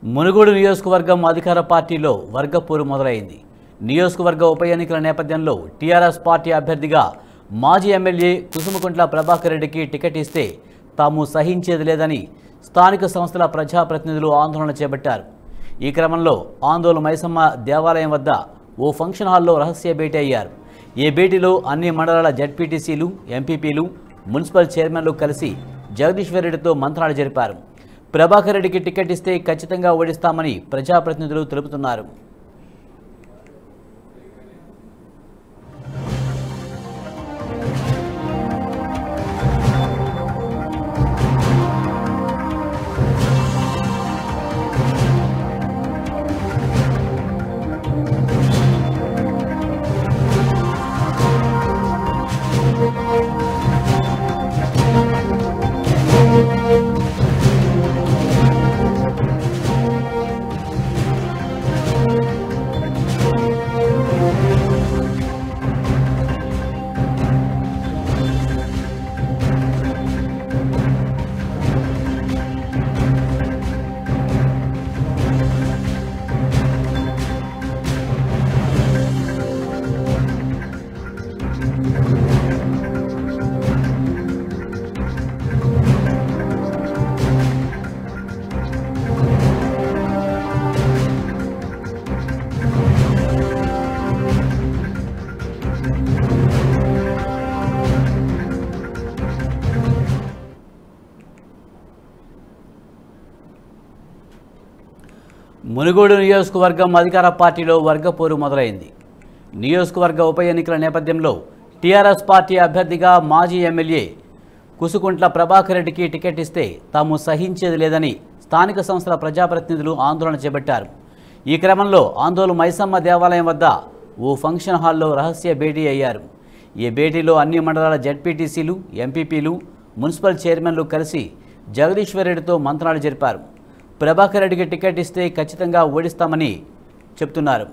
మునుగోడు నియోజకవర్గం అధికార పార్టీలో వర్గపోరు మొదలైంది నియోజకవర్గ ఉప ఎన్నికల నేపథ్యంలో టీఆర్ఎస్ పార్టీ అభ్యర్థిగా మాజీ ఎమ్మెల్యే కుసుమకుంట్ల ప్రభాకర్ రెడ్డికి టికెట్ ఇస్తే తాము సహించేది లేదని స్థానిక సంస్థల ప్రజాప్రతినిధులు ఆందోళన చేపట్టారు ఈ క్రమంలో ఆందోళన మైసమ్మ దేవాలయం వద్ద ఓ ఫంక్షన్ హాల్లో రహస్య భేటీ అయ్యారు ఈ భేటీలో అన్ని మండలాల జడ్పీటీసీలు ఎంపీపీలు మున్సిపల్ చైర్మన్లు కలిసి జగదీశ్వర్ రెడ్డితో మంత్రాలు జరిపారు ప్రభాకర్ రెడ్డికి టికెట్ ఇస్తే ఖచ్చితంగా ఓడిస్తామని ప్రజాప్రతినిధులు తెలుపుతున్నారు మునుగోడు నియోజకవర్గం అధికార పార్టీలో వర్గపోరు మొదలైంది నియోజకవర్గ ఉప ఎన్నికల నేపథ్యంలో టీఆర్ఎస్ పార్టీ అభ్యర్థిగా మాజీ ఎమ్మెల్యే కుసుకుంట్ల ప్రభాకర్ రెడ్డికి టికెట్ ఇస్తే తాము సహించేది లేదని స్థానిక సంస్థల ప్రజాప్రతినిధులు ఆందోళన చేపట్టారు ఈ క్రమంలో ఆందోళన మైసమ్మ దేవాలయం వద్ద ఓ ఫంక్షన్ హాల్లో రహస్య భేటీ అయ్యారు ఈ భేటీలో అన్ని మండలాల జడ్పీటీసీలు ఎంపీపీలు మున్సిపల్ చైర్మన్లు కలిసి జగదీశ్వర్ రెడ్డితో మంత్రాలు జరిపారు ప్రభాకర్ రెడ్డికి టికెట్ ఇస్తే ఖచ్చితంగా ఓడిస్తామని చెప్తున్నారు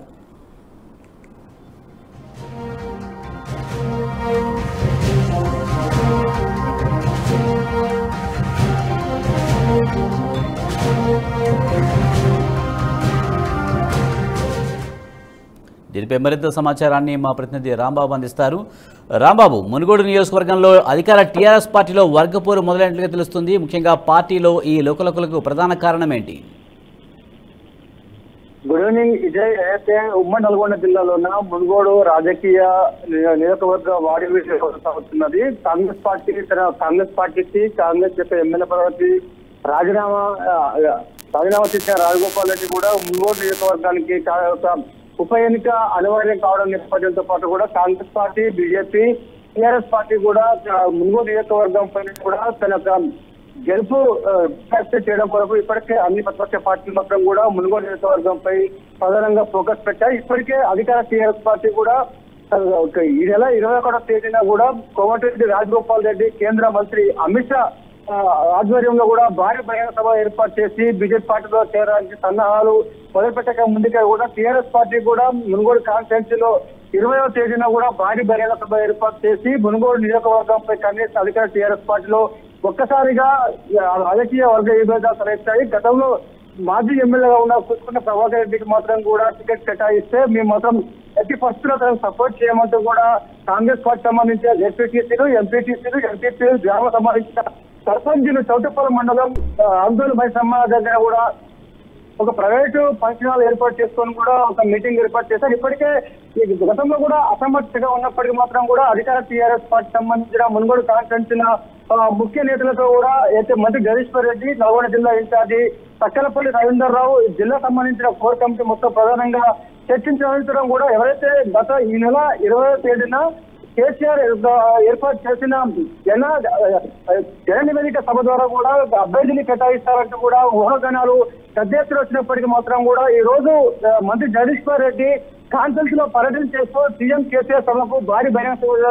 దీనిపై మరింత సమాచారాన్ని మా ప్రతినిధి రాంబాబు అందిస్తారు రాంబాబు మునుగోడు నియోజకవర్గంలో అధికార టీఆర్ఎస్ పార్టీలో వర్గపోరు మొదలైనట్లుగా తెలుస్తుంది ముఖ్యంగా పార్టీలో ఈ లోకలకులకు ప్రధాన కారణం ఏంటి గుడ్ ఈవినింగ్ విజయ్ అయితే ఉమ్మడి నల్గొండ జిల్లాలో ఉన్న మునుగోడు రాజకీయ నియ- నియోజకవర్గ వాడి కొనసాగుతున్నది కాంగ్రెస్ పార్టీ తన కాంగ్రెస్ పార్టీకి కాంగ్రెస్ యొక్క ఎమ్మెల్యే పదవికి రాజీనామా ఆ, రాజీనామా చేసిన రాజగోపాల్ రెడ్డి కూడా మునుగోడు నియోజకవర్గానికి కా- ఒక ఉప ఎన్నిక అనివార్యం కావడం నేపథ్యంతో పాటు కూడా Congress party BJP TRS party కూడా ఆ, మునుగోడు నియోజకవర్గం పైన కూడా తన యొక్క గెలుపు ఆ, విజ్ఞప్తి చేయడం కొరకు ఇప్పటికే అన్ని ప్రతిపక్ష పార్టీలు మొత్తం కూడా మునుగోడు నియోజకవర్గంపై ప్రధానంగా ఫోకస్ పెట్టాయి ఇప్పటికే అధికార టీఆర్ఎస్ పార్టీ కూడా ఆ, ఒక ఈ నెల ఇరవై ఒకటో తేదీన కూడా కోమటిరెడ్డి రాజగోపాల్ రెడ్డి కేంద్ర మంత్రి అమిత్ షా ఆ, ఆధ్వర్యంలో కూడా భారీ బహిరంగ సభ ఏర్పాటు చేసి బీజేపీ పార్టీలో చేరడానికి సన్నాహాలు మొదలుపెట్టక ముందుగా కూడా టీఆర్ఎస్ పార్టీ కూడా మునుగోడు కాన్స్టిట్యున్సీలో ఇరవయో తేదీన కూడా భారీ బహిరంగ సభ ఏర్పాటు చేసి మునుగోడు నియోజకవర్గంపై కనీస అధికార టీఆర్ఎస్ పార్టీలో ఒక్కసారిగా ఆ, రాజకీయ వర్గ విభేదాలు తలెత్తాయి గతంలో మాజీ ఎమ్మెల్యేగా ఉన్న కూర్చున్న ప్రభాకర్ రెడ్డికి మాత్రం కూడా టికెట్ కేటాయిస్తే మేము మాత్రం ఎట్టి పరిస్థితుల్లో తనకు సపోర్ట్ చేయమంటూ కూడా కాంగ్రెస్ పార్టీ సంబంధించిన జెడ్పీటీసీలు ఎంపీటీసీలు ఎంపీపీలు గ్రామ సంబంధించిన సర్పంచులు చౌటపల్లి మండలం ఆ, ఆందోళన బై సమాజ దగ్గర కూడా ఒక ప్రైవేటు ఫంక్షన్ హాల్ ఏర్పాటు చేసుకొని కూడా ఒక మీటింగ్ ఏర్పాటు చేశారు ఇప్పటికే ఈ గతంలో కూడా అసమర్థతగా ఉన్నప్పటికీ మాత్రం కూడా అధికార టీఆర్ఎస్ పార్టీ సంబంధించిన మునుగోడు కాన్స్టిట్యూన్సీల ఆ, ముఖ్య నేతలతో కూడా అయితే మంత్రి జగదీశ్వర్ రెడ్డి నల్గొండ జిల్లా ఇన్ఛార్జి సక్కలపల్లి రవీందర్ రావు జిల్లా సంబంధించిన కోర్ కమిటీ మొత్తం ప్రధానంగా చర్చించిన అనంతరం కూడా ఎవరైతే గత ఈ నెల ఇరవై తేదీన కేసీఆర్ ఏర్పాటు చేసిన జన జన నివేదిక సభ ద్వారా కూడా అభ్యర్థిని కేటాయిస్తారంటూ కూడా ఊహాగానాలు పెద్ద ఎత్తున వచ్చినప్పటికీ మాత్రం కూడా ఈ రోజు ఆ, మంత్రి జగదీశ్వర్ రెడ్డి కాన్ఫరెన్స్ లో పర్యటన చేస్తూ సీఎం కేసీఆర్ సభకు భారీ బహిరంగ సభ ద్వారా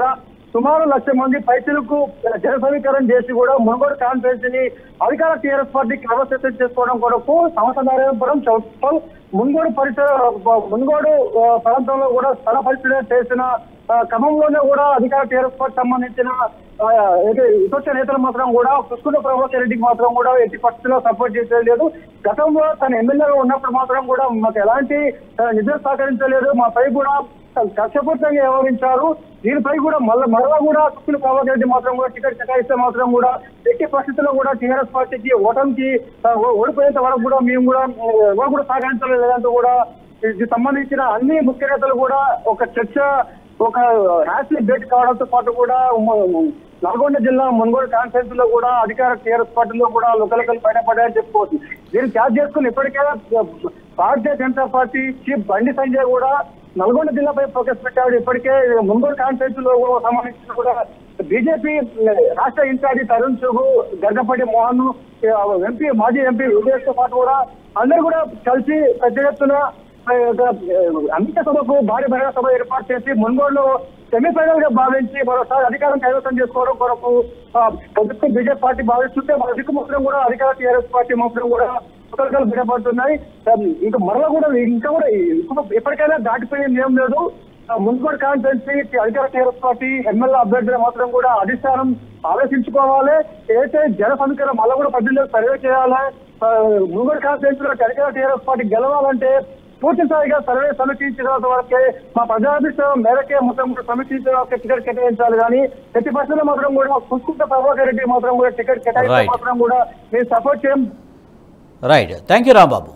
సుమారు లక్ష మంది పైసలకు జన సమీకరణ చేసి కూడా మునుగోడు కాన్ఫరెన్స్ ని అధికార టీఆర్ఎస్ పార్టీకి అవసరం చేసుకోవడం కొరకు సంవత్సరాపురం చౌపల్ మునుగోడు పరిసర మునుగోడు ఆ, ప్రాంతంలో కూడా స్థల పరిశీలన చేసిన ఆ, క్రమంలోనే కూడా అధికార టీఆర్ఎస్ పార్టీ సంబంధించిన ఆ, ఏది విపక్ష నేతలు మాత్రం కూడా పుష్కృత ప్రభాకర్ రెడ్డికి మాత్రం కూడా ఎట్టి పరిస్థితుల్లో సపోర్ట్ చేసేది లేదు గతంలో తన ఎమ్మెల్యేగా ఉన్నప్పుడు మాత్రం కూడా మాకు ఎలాంటి ఆ, నిధులు సహకరించలేదు మాపై కూడా కక్షపూర్తంగా వ్యవహరించారు దీనిపై కూడా మళ్ళీ మరలా కూడా పుష్కృత ప్రభాకర్ రెడ్డి మాత్రం కూడా టికెట్ కేటాయిస్తే మాత్రం కూడా ఎట్టి పరిస్థితుల్లో కూడా టీఆర్ఎస్ పార్టీకి ఓటమికి ఆ, ఓ- ఓడిపోయేంత వరకు కూడా మేము కూడా ఆ, ఎవరు కూడా సహకరించలేదు లేదంటూ కూడా ఇది సంబంధించిన అన్ని ముఖ్య నేతలు కూడా ఒక చర్చ ఒక ర్యాలీ భేటీ కావడంతో పాటు కూడా మ- నల్గొండ జిల్లా మున్గోడు కాన్ఫరెన్స్ లో కూడా అధికార టీఆర్ఎస్ పార్టీలో కూడా లుకలకలు బయటపడ్డాయని చెప్పుకోవచ్చు దీన్ని క్యాచ్ చేసుకుని ఇప్పటికే భారతీయ జనతా పార్టీ చీఫ్ బండి సంజయ్ కూడా నల్గొండ జిల్లాపై ఫోకస్ పెట్టాడు ఇప్పటికే మున్గోడు కాన్ఫరెన్స్ లో కూడా సంబంధించిన కూడా బీజేపీ రాష్ట్ర ఇన్ఛార్జి తరుణ్ చుగు గర్గపల్లి మోహన్ ఎంపీ మాజీ ఎంపీ విజయ్ తో పాటు కూడా అందరూ కూడా కలిసి పెద్ద ఎత్తున ఆ యొక్క, ఆ, అంకిత సభకు భారీ బహిరంగ సభ ఏర్పాటు చేసి మున్గోడులో సెమీఫైనల్ గా భావించి మరోసారి అధికారం కైవసం చేసుకోవడం కొరకు ఆ, ప్రభుత్వం బీజేపీ పార్టీ భావిస్తుంటే మన దిక్కు మాత్రం కూడా అధికార టీఆర్ఎస్ పార్టీ మాత్రం కూడా ఒకరికలు బిడపడుతున్నాయి ఇంకా మరలా కూడా ఇంకా కూడా ఇంకొక ఎప్పటికైనా దాటిపోయింది ఏం లేదు ఆ, మున్సిపల్ కాన్ఫరెన్సీ అధికార టీఆర్ఎస్ పార్టీ ఎమ్మెల్యే అభ్యర్థులు మాత్రం కూడా అధిష్టానం ఆలోచించుకోవాలి ఏదైతే జన సమీకరణ మళ్ళీ కూడా ప్రజల్లో సర్వే చేయాలి ఆ, మున్సిపల్ కాన్ఫరెన్స్ లో అధికార టీఆర్ఎస్ పార్టీ గెలవాలంటే పూర్తి స్థాయిగా సర్వే సమీక్షించిన వరకే మా ప్రజాభిప్రాయం మేరకే మొత్తం కూడా సమీక్షించిన వరకే టికెట్ కేటాయించాలి కానీ ప్రతి పరిస్థితుల్లో మాత్రం కూడా పుష్కుంట ప్రభాకర్ రెడ్డి మాత్రం కూడా టికెట్ కేటాయించడం Right. మాత్రం కూడా మేము సపోర్ట్ చేయం రైట్ థ్యాంక్ యూ రాంబాబు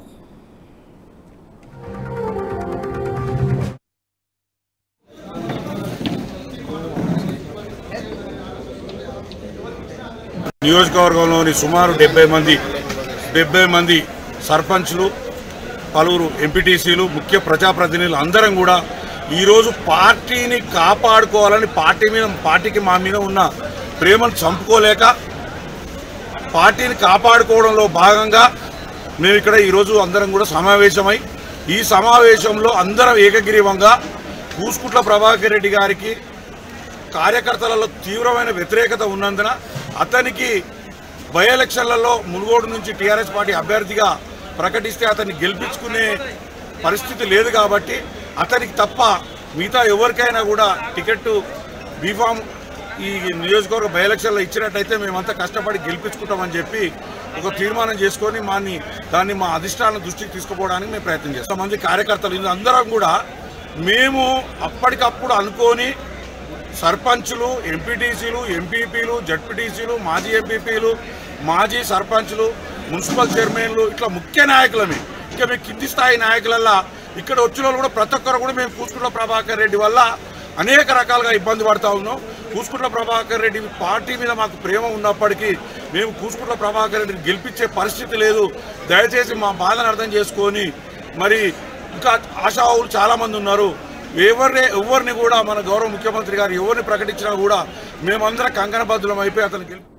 నియోజకవర్గంలోని సుమారు డెబ్బై మంది డెబ్బై మంది సర్పంచ్లు పలువురు ఎంపీటీసీలు ముఖ్య ప్రజాప్రతినిధులు అందరం కూడా ఈరోజు పార్టీని కాపాడుకోవాలని పార్టీ మీద పార్టీకి మా మీద ఉన్న ప్రేమను చంపుకోలేక పార్టీని కాపాడుకోవడంలో భాగంగా మేము ఇక్కడ ఈరోజు అందరం కూడా సమావేశమై ఈ సమావేశంలో అందరం ఏకగ్రీవంగా కూసుకుట్ల ప్రభాకర్ రెడ్డి గారికి కార్యకర్తలలో తీవ్రమైన వ్యతిరేకత ఉన్నందున అతనికి బై ఎలక్షన్లలో మునుగోడు నుంచి టీఆర్ఎస్ పార్టీ అభ్యర్థిగా ప్రకటిస్తే అతన్ని గెలిపించుకునే పరిస్థితి లేదు కాబట్టి అతనికి తప్ప మిగతా ఎవరికైనా కూడా టికెట్ బీఫామ్ ఈ నియోజకవర్గ బై ఎలక్షన్లో ఇచ్చినట్టయితే మేమంతా కష్టపడి గెలిపించుకుంటామని చెప్పి ఒక తీర్మానం చేసుకొని మాని దాన్ని మా అధిష్టానం దృష్టికి తీసుకుపోవడానికి మేము ప్రయత్నం చేస్తాం మంది కార్యకర్తలు ఇది అందరం కూడా మేము అప్పటికప్పుడు అనుకోని సర్పంచులు ఎంపీటీసీలు ఎంపీపీలు జడ్పీటీసీలు మాజీ ఎంపీపీలు మాజీ సర్పంచులు మున్సిపల్ చైర్మన్లు ఇట్లా ముఖ్య నాయకులమే ఇంకా మేము కింది స్థాయి నాయకులల్లా ఇక్కడ వచ్చిన వాళ్ళు కూడా ప్రతి ఒక్కరు కూడా మేము కూసుకుంట్ల ప్రభాకర్ రెడ్డి వల్ల అనేక రకాలుగా ఇబ్బంది పడతా ఉన్నాం కూసుకుంట్ల ప్రభాకర్ రెడ్డి పార్టీ మీద మాకు ప్రేమ ఉన్నప్పటికీ మేము కూసుకుంట్ల ప్రభాకర్ రెడ్డిని గెలిపించే పరిస్థితి లేదు దయచేసి మా బాధను అర్థం చేసుకొని మరి ఇంకా ఆశావులు చాలా మంది ఉన్నారు ఎవరిని ఎవరిని కూడా మన గౌరవ ముఖ్యమంత్రి గారు ఎవరిని ప్రకటించినా కూడా మేమందరం కంకణబద్దులం అయిపోయి అతను గెలిపి